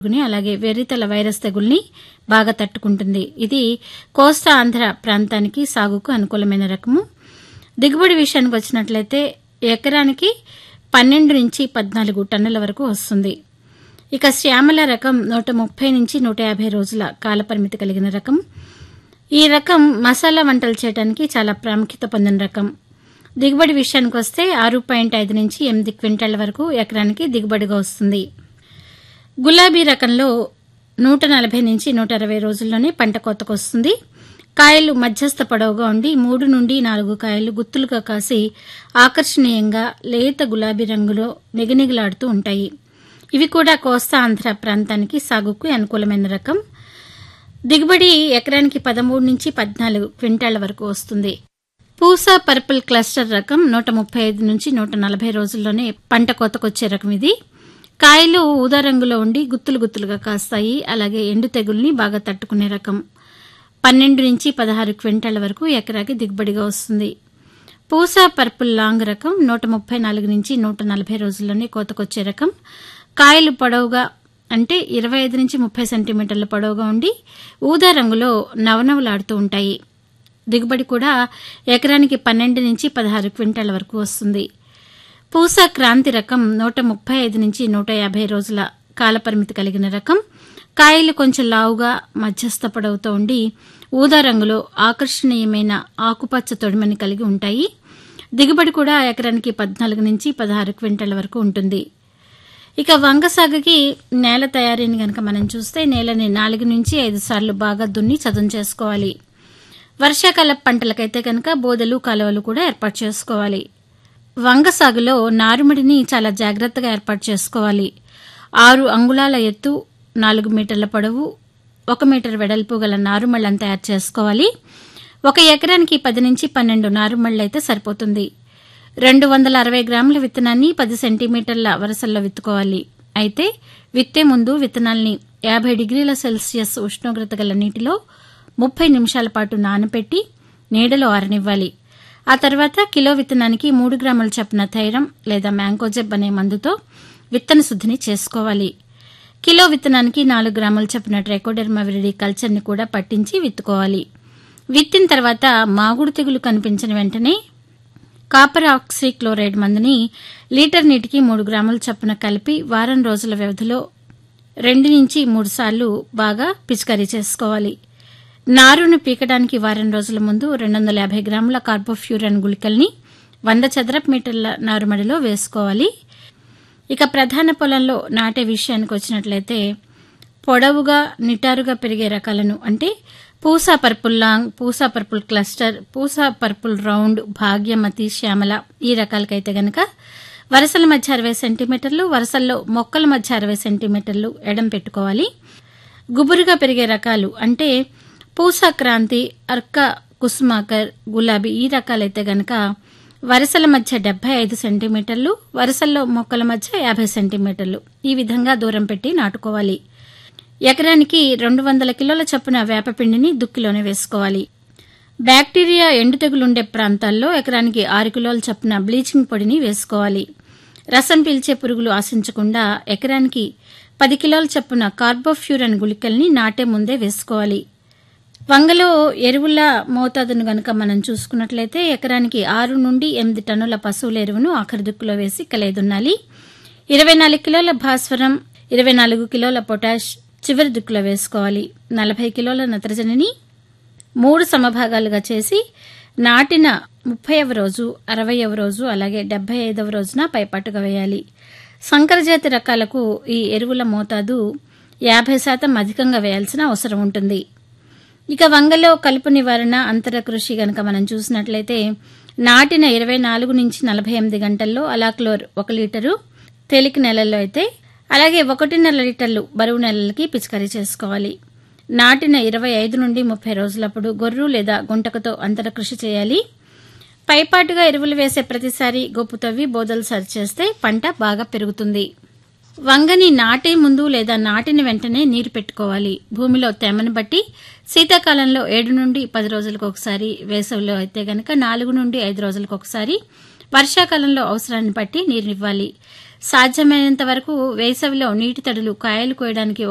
పురుగుని అలాగే వెర్రితల వైరస్ తెగుల్ని బాగా తట్టుకుంటుంది ఇది కోస్తా ఆంధ్ర ప్రాంతానికి సాగుకు అనుకూలమైన రకము దిగుబడి విషయానికి వచ్చినట్లయితే ఎకరానికి పన్నెండు నుంచి పద్నాలుగు టన్నుల వరకు వస్తుంది ఇక శ్యామల రకం నూట ముప్పై నుంచి నూట యాభై రోజుల కాలపరిమితి కలిగిన రకం ఈ రకం మసాలా వంటలు చేయడానికి చాలా ప్రాముఖ్యత పొందిన రకం దిగుబడి విషయానికి వస్తే ఆరు పాయింట్ ఐదు నుంచి ఎనిమిది క్వింటాళ్ల వరకు ఎకరానికి దిగుబడిగా వస్తుంది గులాబీ రకంలో నూట నలభై నుంచి నూట అరవై రోజుల్లోనే పంట కోతకు వస్తుంది కాయలు మధ్యస్థ పొడవుగా ఉండి మూడు నుండి నాలుగు కాయలు గుత్తులుగా కాసి ఆకర్షణీయంగా లేత గులాబీ రంగులో నిగనిగలాడుతూ ఉంటాయి ఇవి కూడా కోస్తా ఆంధ్ర ప్రాంతానికి సాగుకు అనుకూలమైన రకం దిగుబడి ఎకరానికి పదమూడు నుంచి పద్నాలుగు క్వింటాళ్ల వరకు వస్తుంది పూసా పర్పుల్ క్లస్టర్ రకం నూట ముప్పై ఐదు నుంచి నూట నలభై రోజుల్లోనే పంట కోతకొచ్చే రకం ఇది కాయలు ఊదా రంగులో ఉండి గుత్తులు గుత్తులుగా కాస్తాయి అలాగే ఎండు తెగుల్ని బాగా తట్టుకునే రకం పన్నెండు నుంచి పదహారు క్వింటాళ్ల వరకు ఎకరాకి దిగుబడిగా వస్తుంది పూసా పర్పుల్ లాంగ్ రకం నూట ముప్పై నాలుగు నుంచి నూట నలభై రోజుల్లోనే కోతకొచ్చే రకం కాయలు పొడవుగా అంటే ఇరవై ఐదు నుంచి ముప్పై సెంటీమీటర్ల పొడవుగా ఉండి ఊదా రంగులో నవనవలాడుతూ ఉంటాయి దిగుబడి కూడా ఎకరానికి పన్నెండు నుంచి పదహారు క్వింటాళ్ల వరకు వస్తుంది పూసా క్రాంతి రకం నూట ముప్పై ఐదు నుంచి నూట యాభై రోజుల కాలపరిమితి కలిగిన రకం కాయలు కొంచెం లావుగా మధ్యస్థ పొడవుతో ఉండి ఊదా రంగులో ఆకర్షణీయమైన ఆకుపచ్చ తొడిమని కలిగి ఉంటాయి దిగుబడి కూడా ఎకరానికి పద్నాలుగు నుంచి పదహారు క్వింటాల వరకు ఉంటుంది ఇక వంగ సాగుకి నేల తయారీని గనక మనం చూస్తే నేలని నాలుగు నుంచి ఐదు సార్లు బాగా దున్ని చదును చేసుకోవాలి వర్షాకాల పంటలకైతే కనుక బోదెలు కాలువలు కూడా ఏర్పాటు చేసుకోవాలి వంగ సాగులో నారుమడిని చాలా జాగ్రత్తగా ఏర్పాటు చేసుకోవాలి ఆరు అంగుళాల ఎత్తు నాలుగు మీటర్ల పొడవు ఒక మీటర్ వెడల్పు గల నారుమళ్లను తయారు చేసుకోవాలి ఒక ఎకరానికి పది నుంచి పన్నెండు నారుమళ్లు అయితే సరిపోతుంది రెండు వందల అరవై గ్రాముల విత్తనాన్ని పది సెంటీమీటర్ల వరుసల్లో విత్తుకోవాలి అయితే విత్తే ముందు విత్తనాల్ని యాభై డిగ్రీల సెల్సియస్ ఉష్ణోగ్రత గల నీటిలో ముప్పై నిమిషాల పాటు నానపెట్టి నీడలో ఆరనివ్వాలి ఆ తర్వాత కిలో విత్తనానికి మూడు గ్రాముల చొప్పున థైరం లేదా మ్యాంకోజెబ్ అనే మందుతో విత్తన శుద్దిని చేసుకోవాలి కిలో విత్తనానికి నాలుగు గ్రాముల చొప్పున ట్రైకోడెర్మా విరిడి కల్చర్ని కూడా పట్టించి విత్తుకోవాలి విత్తిన తర్వాత మాగుడు తెగులు కనిపించిన వెంటనే కాపర్ ఆక్సీ క్లోరైడ్ మందుని లీటర్ నీటికి మూడు గ్రాముల చొప్పున కలిపి వారం రోజుల వ్యవధిలో రెండు నుంచి మూడు సార్లు బాగా పిచికారీ చేసుకోవాలి నారును పీకడానికి వారం రోజుల ముందు రెండు వందల యాభై గ్రాముల కార్బోఫ్యూరన్ గుళికల్ని వంద చదరపు మీటర్ల నారుమడిలో వేసుకోవాలి ఇక ప్రధాన పొలంలో నాటే విషయానికి వచ్చినట్లయితే పొడవుగా నిటారుగా పెరిగే రకాలను అంటే Pusa purple long Pusa purple cluster Pusa purple round Bhagyamathi Shyamala ఈ రకాలకైతే గనక వరసల మధ్య అరవై సెంటీమీటర్లు వరసల్లో మొక్కల మధ్య అరవై సెంటీమీటర్లు ఎడం పెట్టుకోవాలి గుబురుగా పెరిగే రకాలు అంటే పూసా క్రాంతి అర్క కుసుమాకర్ గులాబీ ఈ రకాలైతే గనక వరుసల మధ్య డెబ్బై ఐదు సెంటీమీటర్లు వరుసల్లో మొక్కల మధ్య యాభై సెంటీమీటర్లు ఈ విధంగా దూరం పెట్టి నాటుకోవాలి ఎకరానికి రెండు వందల కిలోల చొప్పున వేపపిండిని దుక్కిలోనే వేసుకోవాలి బ్యాక్టీరియా ఎండు తెగులుండే ప్రాంతాల్లో ఎకరానికి ఆరు కిలోల చొప్పున బ్లీచింగ్ పొడిని వేసుకోవాలి రసం పీల్చే పురుగులు ఆశించకుండా ఎకరానికి పది కిలోల చొప్పున కార్బోఫ్యూరన్ గుళికల్ని నాటే ముందే వేసుకోవాలి వంగలో ఎరువుల మోతాదును గనక మనం చూసుకున్నట్లయితే ఎకరానికి ఆరు నుండి ఎనిమిది టన్నుల పశువుల ఎరువును ఆఖరి దుక్కులో వేసి కలేదున్నాలి ఇరవై నాలుగు కిలోల భాస్వరం ఇరవై నాలుగు కిలోల పొటాష్ చివరి దుక్కులో వేసుకోవాలి నలభై కిలోల నత్రజనిని మూడు సమభాగాలుగా చేసి నాటిన ముప్పైవ రోజు అరవైవ రోజు అలాగే డెబ్బై ఐదవ రోజున పైపాటుగా వేయాలి సంకరజాతి రకాలకు ఈ ఎరువుల మోతాదు యాభై శాతం అధికంగా వేయాల్సిన అవసరం ఉంటుంది ఇక వంగలో కలుపు నివారణ అంతర కృషి గనక మనం చూసినట్లయితే నాటిన ఇరవై నాలుగు నుంచి నలభై ఎనిమిది గంటల్లో అలాక్లోర్ ఒక లీటరు తేలిక నెలల్లో అయితే అలాగే ఒకటిన్నర లీటర్లు బరువు నెలలకి పిచికారీ చేసుకోవాలి నాటిన ఇరవై ఐదు నుండి ముప్పై రోజులప్పుడు గొర్రు లేదా గుంటకతో అంతర కృషి చేయాలి పైపాటుగా ఎరువులు వేసే ప్రతిసారి గొప్పు తవ్వి బోదలు సరిచేస్తే పంట బాగా పెరుగుతుంది వంగని నాటే ముందు లేదా నాటిన వెంటనే నీరు పెట్టుకోవాలి భూమిలో తేమను బట్టి శీతాకాలంలో ఏడు నుండి పది రోజులకు ఒకసారి వేసవిలో అయితే గనక నాలుగు నుండి ఐదు రోజులకు ఒకసారి వర్షాకాలంలో అవసరాన్ని బట్టి నీరునివ్వాలి సాధ్యమైనంత వరకు వేసవిలో నీటి తడులు కాయలు కోయడానికి